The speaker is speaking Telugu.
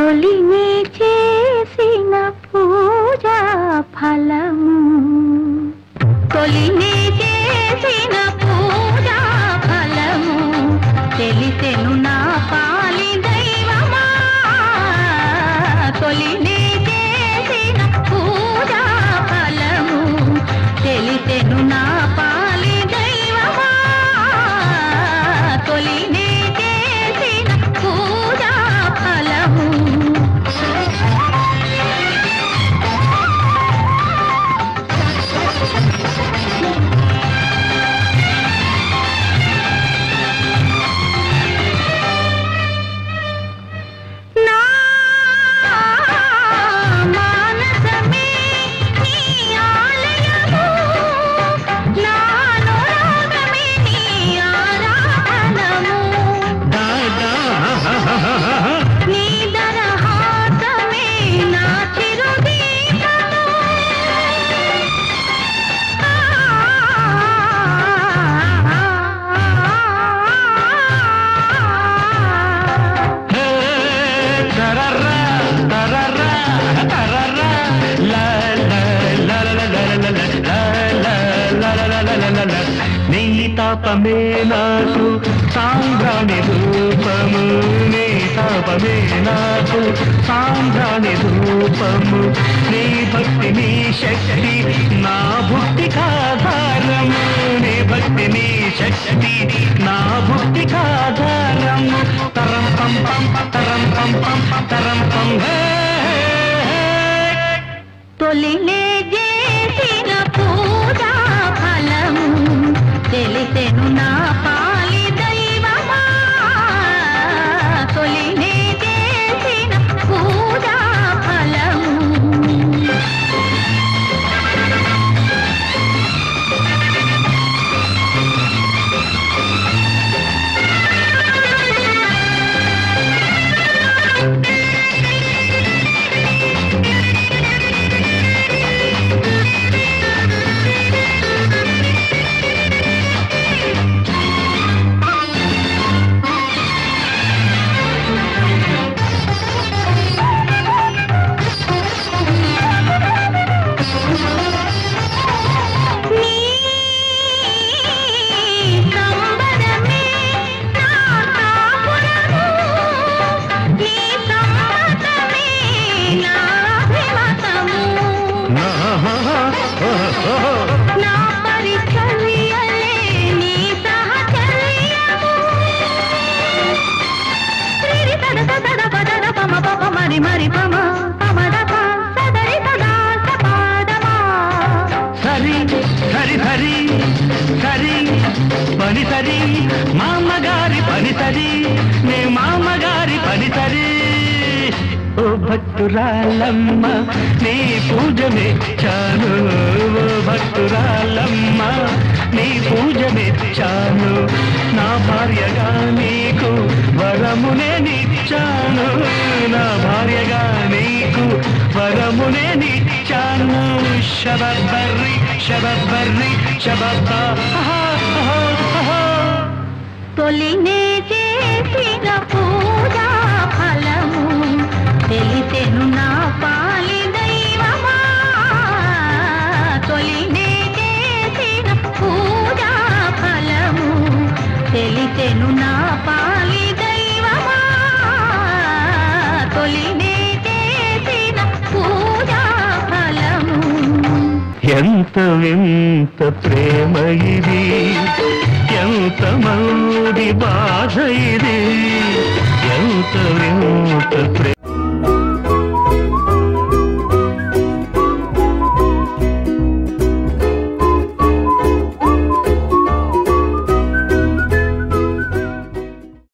తొలిని చేసిన పూజా ఫలము తొలిని చేసిన పూజా ఫలము తెలిసెను నా పాలి దైవమా తొలిని చేసిన పూజా ఫలము తెలిసెను నా పాలి దైవమా తొలిని చేసిన పూజా ఫలము నా మానసమే నీ ఆలయము నా అనురాగమే నీ ఆరాధనము నీ దరహాసమే నా చిరుదీపము హే, తరర్రా, తరర్రా, తరర్రా, లా, లా, లా, లా, లా, లా, లా, లా, లా, లా, లా, లా, లా, లా, లా, లా. నీ తాపమే నాకు సాంద్రాణి రూపము నీ తాపమే నాకు సాంద్రాణి రూపము నీ భక్తి నీ శక్తి నా భక్తి కాధారము నీ భక్తి నీ శక్తి నా భక్తి కాధారము తరం పం పం తరం పం పం తరం పం హే హే, హే. తొలినే చేసిన పూజా ఫలము తెలిసెను నా పాలి దైవమా తొలినే చేసిన పూజా ఫలము నీ సంబరమే నా కాపురము నీ సమ్మతమే నా అభిమతము నా పరిచర్యలే నీ సహచర్యము రిరి తద తద పదద పమ పమ మరి మరి పమ పమద ప సదరి తదా సపాదమా సరి సరి సరి సరి పని సరి మామగారి పని సరి నే మామగారి పని సరి ఓ భక్తురాలమ్మ నీ పూజ మెచ్చాను ఓ భక్తురాలమ్మ నీ పూజ మెచ్చాను నా భార్యగా నీకు వరమునే నిచ్చాను నా భార్యగా నీకు వరమునే నిచ్చాను శబర్రి శబర్రి శబబ్బ తొలినే చేసిన పూజా ఫలము తెలిసెను నా పాలి దైవమా తొలినే చేసిన పూజా ఫలము తెలిసెను నా పాలి దైవమా తొలినే చేసిన పూజా ఫలము ఎంత వింత ప్రేమ ఇది ఎంత మౌడి బాధ ఇది ఎంత వింత ప్రేమ